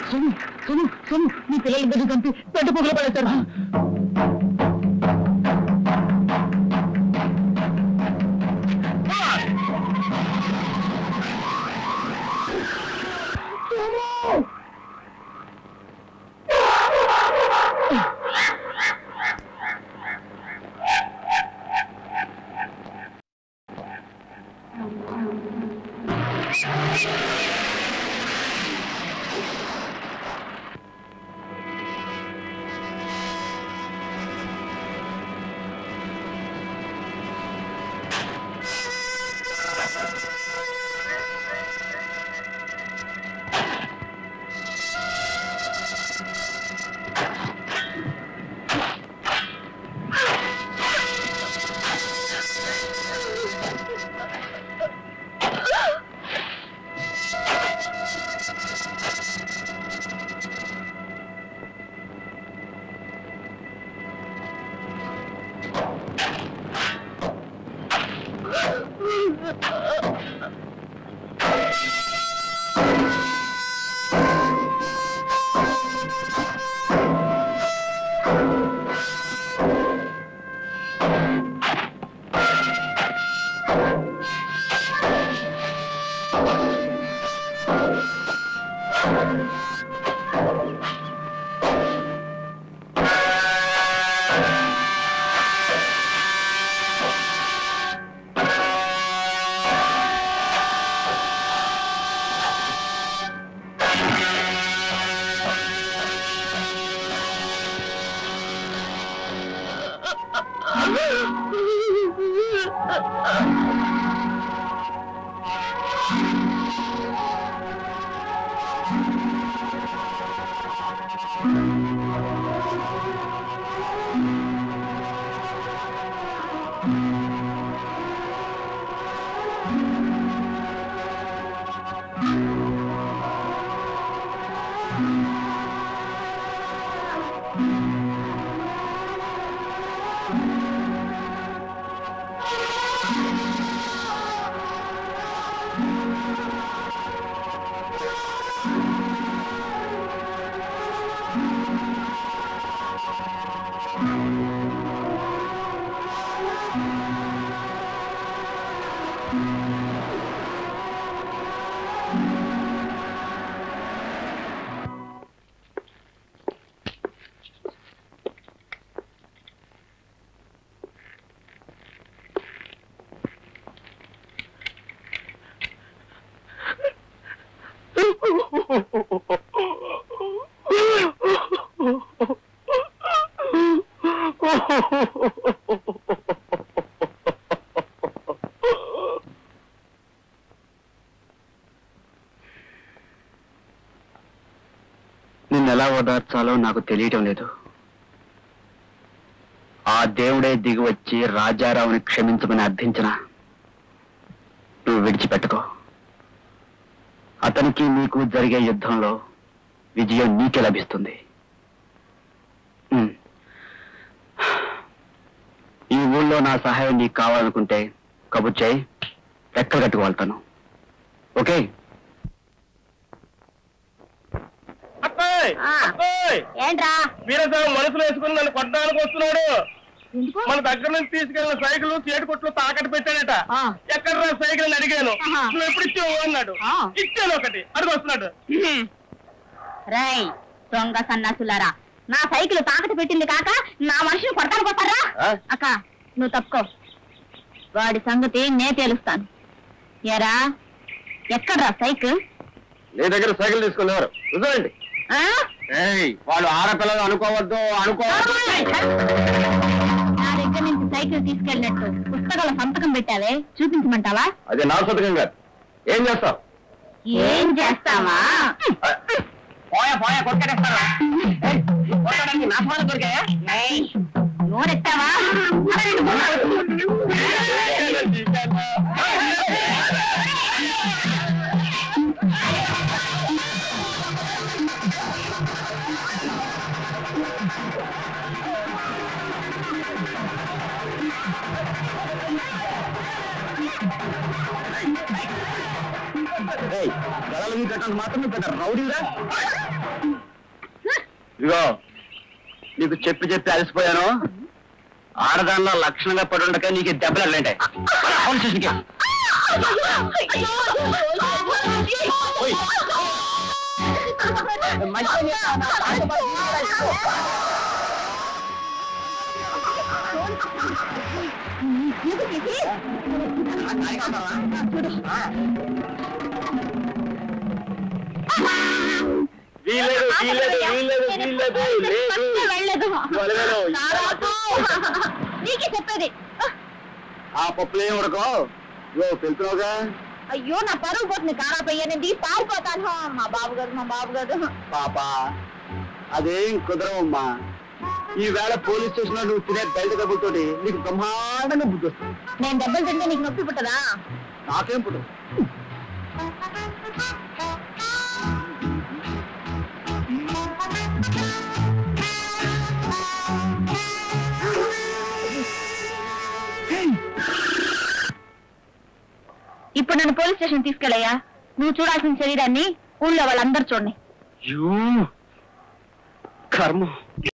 సోము సోము సోము మీ పిల్లలిద్దరిని చంపి పెద్ద పొగలు పడేశారు నిన్నెలా ఓదార్చాలో నాకు తెలియటం లేదు ఆ దేవుడే దిగి వచ్చి రాజారావుని క్షమించమని అర్థించిన నువ్వు విడిచిపెట్టుకో అతనికి నీకు జరిగే యుద్ధంలో విజయం నీకే లభిస్తుంది ఉమ్. ఈ ఊళ్ళో నా సహాయం నీకు కావాలనుకుంటే కబుర్ చేయి రెక్కలు కట్టుకోవాళ్తాను ఓకే అబ్బాయ్ ఆ. అబ్బాయ్ ఏంట్రా వీరస్వామి మనసులో వేసుకుని నన్ను కొట్టడానికి వస్తున్నాడు ఎందుకు మన దగ్గర నుంచి తీసుకెళ్లిన సైకిల్ చేటు కొట్లు తాకట్టు పెట్టాడట ఆ. ఎక్కడ రా సైకిల్ అని అడిగాను ఆహా. నువ్వు ఎప్పుడు ఇచ్చావు అన్నాడు ఆ. ఇచ్చాను ఒకటి అడుగు వస్తున్నాడు రై దొంగ సన్నాసులారా నా సైకిల్ తాకట్టు పెట్టింది కాక నా మనిషిని కొడతాను కొట్టారా ఆ? అక్క నువ్వు తప్పుకో వాడి సంగతి నే తేలుస్తాను ఎరా ఎక్కడ్రా సైకిల్ నీ దగ్గర సైకిల్ తీసుకునేవారు చూడండి ఆ? వాళ్ళు ఆడపిల్లలు అనుకోవద్దు అనుకోవద్దు నా దగ్గర నుంచి సైకిల్ తీసుకెళ్ళినట్టు పుస్తకాల సంతకం పెట్టావే చూపించమంటావా అది నా సొంతకం కాదు ఏం చేస్తావు ఏం చేస్తావా పోయా పోయా కొట్టేస్తారా కొట్టడానికి నా ఫోన్ దొరికాయా ఏయ్, నోరెత్తావా ఏయ్, గదలు మీ కట్టంత మాత్రం పెద్ద రౌడీరా ఇదిగో నీకు చెప్పి చెప్పి అలసిపోయాను ఆడదానిలో లక్షణంగా పడి ఉండక నీకు ఈ దెబ్బలు వెళ్ళండి పోలీస్ స్టేషన్కి ఓయ్. వీల్లేదు వీల్లేదు వీల్లేదు వీల్లేదు లేదు వెళ్ళదు వెళ్ళలేదు. నీకే చెప్పేది ఆ పప్పులు ఏం ఉడకో ఇగో పెళ్తున్నావుగా అయ్యో నా పరువు పోతుంది కారాపయ్యానండి పారిపోతాను మా బాబు గారు మా బాబు గారు పాప అదేం కుదరవమ్మా ఈ వేళ పోలీస్ స్టేషన్ లో నువ్వు తినే బయట దెబ్బతోటి నీకు బ్రహ్మాండంగా బుద్ధి వస్తుంది నేను దెబ్బలు తింటే నీకు నొప్పి పుట్టదా నాకేం పుట్టు ఇప్పుడు నన్ను పోలీస్ స్టేషన్ తీసుకెళ్ళయ్యా నువ్వు చూడాల్సిన శరీరాన్ని ఊళ్ళో వాళ్ళందరూ చూడండి కర్మ